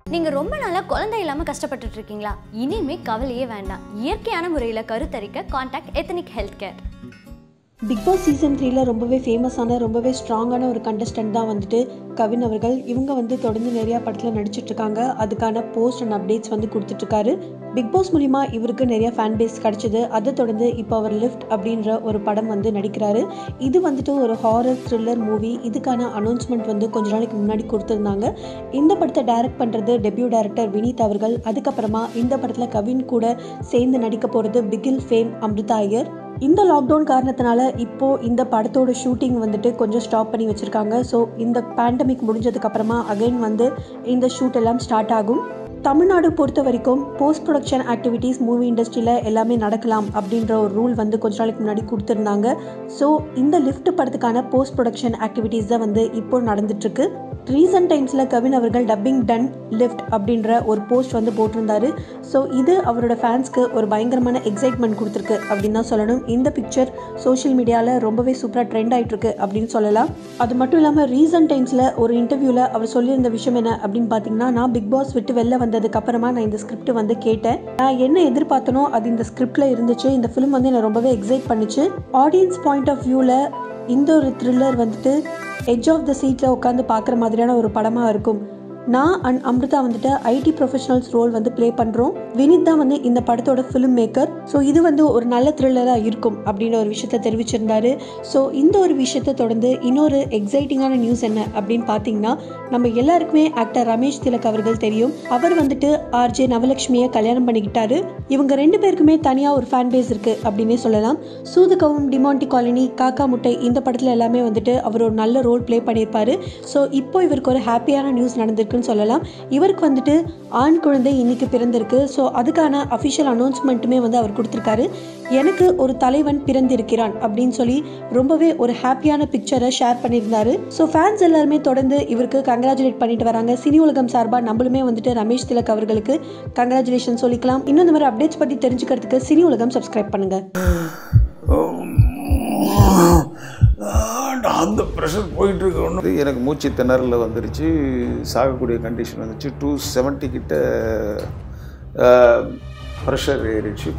நீங்கள் ரொம்ப நாளாக குழந்தை இல்லாமல் கஷ்டப்பட்டுட்டு இருக்கீங்களா இனிமே கவலையே வேண்டாம் இயற்கையான முறையில் கருத்தரிக்க contact ethnic health care bigg boss season த்ரீல ரொம்பவே ஃபேமஸான ரொம்பவே ஸ்ட்ராங்கான ஒரு கண்டஸ்டன்ட் தான் வந்துட்டு கவின் அவர்கள் இவங்க வந்து தொடர்ந்து நிறையா படத்தில் நடிச்சிட்டு இருக்காங்க அதுக்கான போஸ்ட் அண்ட் அப்டேட்ஸ் வந்து கொடுத்துட்ருக்காரு பிக் பாஸ் மூலிமா இவருக்கு நிறைய ஃபேன் பேஸ் கிடச்சிது அதை தொடர்ந்து இப்போ அவர் லிஃப்ட் அப்படின்ற ஒரு படம் வந்து நடிக்கிறாரு இது வந்துட்டு ஒரு ஹாரர் த்ரில்லர் மூவி இதுக்கான அனௌன்ஸ்மெண்ட் வந்து கொஞ்ச நாளைக்கு முன்னாடி கொடுத்துருந்தாங்க இந்த படத்தை டைரக்ட் பண்ணுறது டெபியூ டைரக்டர் வினீத் அவர்கள் அதுக்கப்புறமா இந்த படத்தில் கவின் கூட சேர்ந்து நடிக்க போகிறது பிகில் ஃபேம் அம்ருதா ஐயர் இந்த லாக்டவுன் காரணத்தினால இப்போ இந்த படத்தோட ஷூட்டிங் வந்துட்டு கொஞ்சம் ஸ்டாப் பண்ணி வச்சுருக்காங்க ஸோ இந்த பேண்டமிக் முடிஞ்சதுக்கு அப்புறமா அகைன் வந்து இந்த ஷூட் எல்லாம் ஸ்டார்ட் ஆகும் தமிழ்நாடு பொறுத்த வரைக்கும் போஸ்ட் ப்ரொடக்ஷன் ஆக்டிவிட்டீஸ் மூவி இண்டஸ்ட்ரியில் எல்லாமே நடக்கலாம் அப்படின்ற ஒரு ரூல் வந்து கொஞ்ச நாளைக்கு முன்னாடி கொடுத்துருந்தாங்க ஸோ இந்த லிஃப்ட் படத்துக்கான போஸ்ட் ப்ரொடக்ஷன் ஆக்டிவிட்டீஸ் தான் வந்து இப்போ நடந்துட்டுருக்கு ரீசன்ட் டைம்ஸில் கவின் அவர்கள் டப்பிங் டன் லிஃப்ட் அப்படின்ற ஒரு போஸ்ட் வந்து போட்டிருந்தாரு ஸோ இது அவரோட ஃபேன்ஸ்க்கு ஒரு பயங்கரமான எக்ஸைட்மெண்ட் கொடுத்துருக்கு அப்படின்னு தான் சொல்லணும் இந்த பிக்சர் சோஷியல் மீடியாவில் ரொம்பவே சூப்பராக ட்ரெண்ட் ஆயிட்டு இருக்கு அப்படின்னு சொல்லலாம் அது மட்டும் இல்லாமல் ரீசன்ட் டைம்ஸில் ஒரு இன்டர்வியூவில் அவர் சொல்லியிருந்த விஷயம் என்ன அப்படின்னு பார்த்தீங்கன்னா நான் பிக் பாஸ் விட்டு வெளில வந்ததுக்கு அப்புறமா நான் இந்த ஸ்கிரிப்ட் வந்து கேட்டேன் நான் என்ன எதிர்பார்த்தனோ அது இந்த ஸ்கிரிப்டில் இருந்துச்சு இந்த ஃபிலிம் வந்து என்னை ரொம்பவே எக்ஸைட் பண்ணுச்சு ஆடியன்ஸ் பாயிண்ட் ஆஃப் வியூவில் இந்த ஒரு த்ரில்லர் வந்துட்டு எட்ஜ் ஆஃப் த சீட்டில் உட்காந்து பார்க்குற மாதிரியான ஒரு படமாக இருக்கும் நான் அண்ட் அம்ருதா வந்துட்டு ஐடி ப்ரொஃபஷனல்ஸ் ரோல் வந்து ப்ளே பண்ணுறோம் வினித் தான் வந்து இந்த படத்தோட ஃபிலிம் மேக்கர் ஸோ இது வந்து ஒரு நல்ல த்ரில்லராக இருக்கும் அப்படின்ற ஒரு விஷயத்த தெரிவிச்சிருந்தாரு ஸோ இந்த ஒரு விஷயத்தை தொடர்ந்து இன்னொரு எக்ஸைட்டிங்கான நியூஸ் என்ன அப்படின்னு பார்த்தீங்கன்னா நம்ம எல்லாருக்குமே ஆக்டர் ரமேஷ் திலக் அவர்கள் தெரியும் அவர் வந்துட்டு ஆர்ஜே நவலட்சுமியை கல்யாணம் பண்ணிக்கிட்டாரு இவங்க ரெண்டு பேருக்குமே தனியாக ஒரு ஃபேன் பேஸ் இருக்குது அப்படின்னே சொல்லலாம் சூதுகவும் டிமாண்டி காலனி காக்கா முட்டை இந்த படத்தில் எல்லாமே வந்துட்டு அவர் ஒரு நல்ல ரோல் ப்ளே பண்ணியிருப்பாரு ஸோ இப்போ இவருக்கு ஒரு ஹாப்பியான நியூஸ் நடந்திருக்குன்னு சொல்லலாம் இவருக்கு வந்துட்டு ஆண் குழந்தை இன்னைக்கு பிறந்திருக்கு ஸோ அதுக்கான அஃபிஷியல் அனௌன்ஸ்மெண்ட்டுமே வந்து அவர் கொடுத்துருக்காரு எனக்கு ஒரு தலைவன் பிறந்திருக்கிறான் அப்படின்னு சொல்லி ரொம்பவே ஒரு ஹாப்பியான பிக்சரை ஷேர் பண்ணியிருந்தாரு ஸோ ஃபேன்ஸ் எல்லாருமே தொடர்ந்து இவருக்கு கங்க்ராச்சுலேட் பண்ணிட்டு வராங்க சினி உலகம் சார்பாக நம்மளுமே வந்துட்டு ரமேஷ் திலக் அவர்களுக்கு கங்க்ராச்சுலேஷன் சொல்லிக்கலாம் இன்னும் இந்த மாதிரி அப்டேட்ஸ் பற்றி தெரிஞ்சுக்கிறதுக்கு சினி உலகம் சப்ஸ்கிரைப் பண்ணுங்க அந்த ப்ரெஷர் போயிட்டு இருக்க ஒன்று எனக்கு மூச்சு திணறல வந்துருச்சு சாகக்கூடிய கண்டிஷன் வந்துச்சு டூ செவன்ட்டி கிட்ட ப்ரெஷர் ஏறிடுச்சு